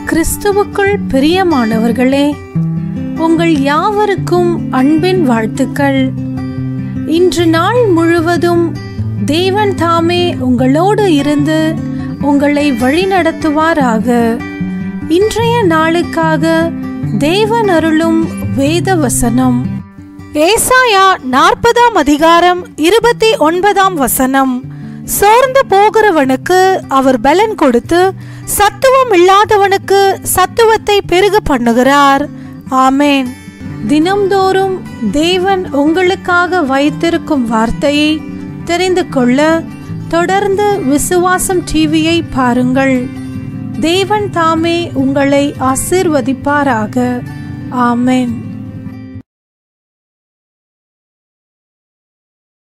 கிறிஸ்துவுக்குள் பிரியமானவர்களே உங்கள் யாவருக்கும் அன்பின் வாழ்த்துக்கள் இன்று நாள் முழுவதும் தேவன் தாமே உங்களோடு இருந்து உங்களை வழிநடத்துவாராக இன்றைய நாளுக்காக தேவன் அருளும் வேத வசனம் ஏசாயா நாற்பதாம் அதிகாரம் இருபத்தி ஒன்பதாம் வசனம் சோர்ந்து போகிறவனுக்கு அவர் பலன் கொடுத்து சத்துவம் இல்லாதவனுக்கு சத்துவத்தை பெருக பண்ணுகிறார் ஆமேன் தினம்தோறும் தேவன் உங்களுக்காக வைத்திருக்கும் வார்த்தையை தெரிந்து கொள்ள தொடர்ந்து விசுவாசம் டிவியை பாருங்கள் தேவன் தாமே உங்களை ஆசீர்வதிப்பாராக ஆமேன்